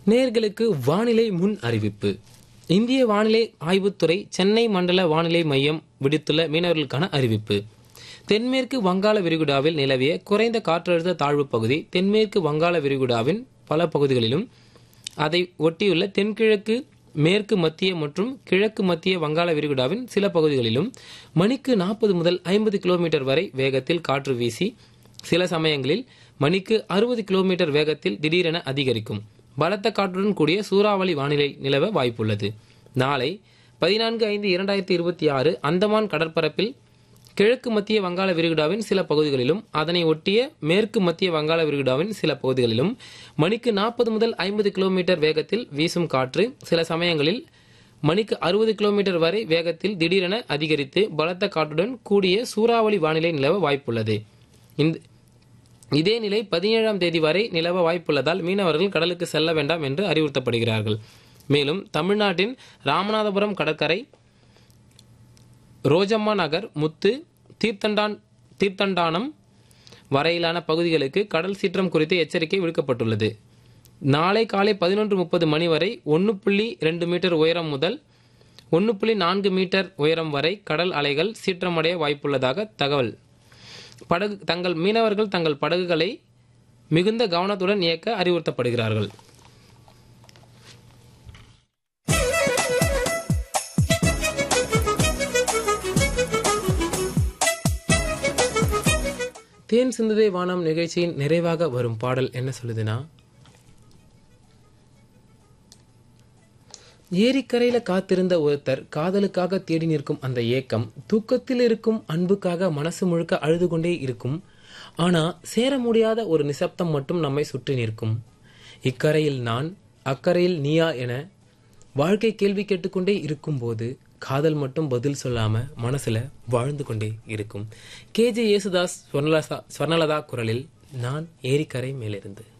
நேர்களுக்கு வானிலை முன் அறிவிப்பு இந்திய வானிலை ஆய்வுத்துறை சென்னை மண்டல வானிலை மையம் விடுத்துள்ள மீனவர்களுக்கான அறிவிப்பு தென்மேற்கு வங்காள விரிகுடாவில் நிலவிய குறைந்த காற்றழுத்த தாழ்வு பகுதி தென்மேற்கு வங்காள விரிகுடாவின் பல பகுதிகளிலும் அதை ஒட்டியுள்ள தென்கிழக்கு மேற்கு மத்திய மற்றும் கிழக்கு மத்திய வங்காள விரிகுடாவின் சில பகுதிகளிலும் மணிக்கு நாற்பது முதல் ஐம்பது கிலோமீட்டர் வரை வேகத்தில் காற்று வீசி சில சமயங்களில் மணிக்கு அறுபது கிலோமீட்டர் வேகத்தில் திடீரென அதிகரிக்கும் பலத்த காற்றுடன் கூடிய சூறாவளி வானிலை நிலவ வாய்ப்புள்ளது நாளை பதினான்கு ஐந்து இரண்டாயிரத்தி இருபத்தி ஆறு அந்தமான் கடற்பரப்பில் கிழக்கு மத்திய வங்காள விரிகுடாவின் சில பகுதிகளிலும் அதனை ஒட்டிய மேற்கு மத்திய வங்காள விரிகுடாவின் சில பகுதிகளிலும் மணிக்கு நாற்பது முதல் ஐம்பது கிலோமீட்டர் வேகத்தில் வீசும் காற்று சில சமயங்களில் மணிக்கு அறுபது கிலோமீட்டர் வரை வேகத்தில் திடீரென அதிகரித்து பலத்த காற்றுடன் கூடிய சூறாவளி வானிலை நிலவ வாய்ப்புள்ளது இந்த இதே நிலை பதினேழாம் தேதி வரை நிலவ வாய்ப்புள்ளதால் மீனவர்கள் கடலுக்கு செல்ல வேண்டாம் என்று அறிவுறுத்தப்படுகிறார்கள் மேலும் தமிழ்நாட்டின் ராமநாதபுரம் கடற்கரை ரோஜம்மா நகர் முத்து தீர்த்தண்டான் தீர்த்தண்டானம் வரையிலான பகுதிகளுக்கு கடல் சீற்றம் குறித்து எச்சரிக்கை விடுக்கப்பட்டுள்ளது நாளை காலை பதினொன்று முப்பது மணி வரை ஒன்று புள்ளி ரெண்டு மீட்டர் உயரம் முதல் ஒன்று புள்ளி நான்கு மீட்டர் உயரம் வரை கடல் அலைகள் சீற்றமடைய வாய்ப்புள்ளதாக தகவல் படகு தங்கள் மீனவர்கள் தங்கள் படகுகளை மிகுந்த கவனத்துடன் இயக்க அறிவுறுத்தப்படுகிறார்கள் தேன் சிந்துதே வானம் நிகழ்ச்சியின் நிறைவாக வரும் பாடல் என்ன சொல்லுதுன்னா ஏரிக்கரையில காத்திருந்த ஒருத்தர் காதலுக்காக தேடி நிற்கும் அந்த ஏக்கம் தூக்கத்தில் இருக்கும் அன்புக்காக மனசு முழுக்க அழுது கொண்டே இருக்கும் ஆனா சேர முடியாத ஒரு நிசப்தம் மட்டும் நம்மை சுற்றி நிற்கும் இக்கரையில் நான் அக்கறையில் நீயா என வாழ்க்கை கேள்வி கேட்டுக்கொண்டே இருக்கும்போது காதல் மட்டும் பதில் சொல்லாம மனசுல வாழ்ந்து கொண்டே இருக்கும் கேஜே யேசுதாஸ் ஸ்வர்ணலதா ஸ்வர்ணலதா குரலில் நான் ஏரிக்கரை மேலிருந்து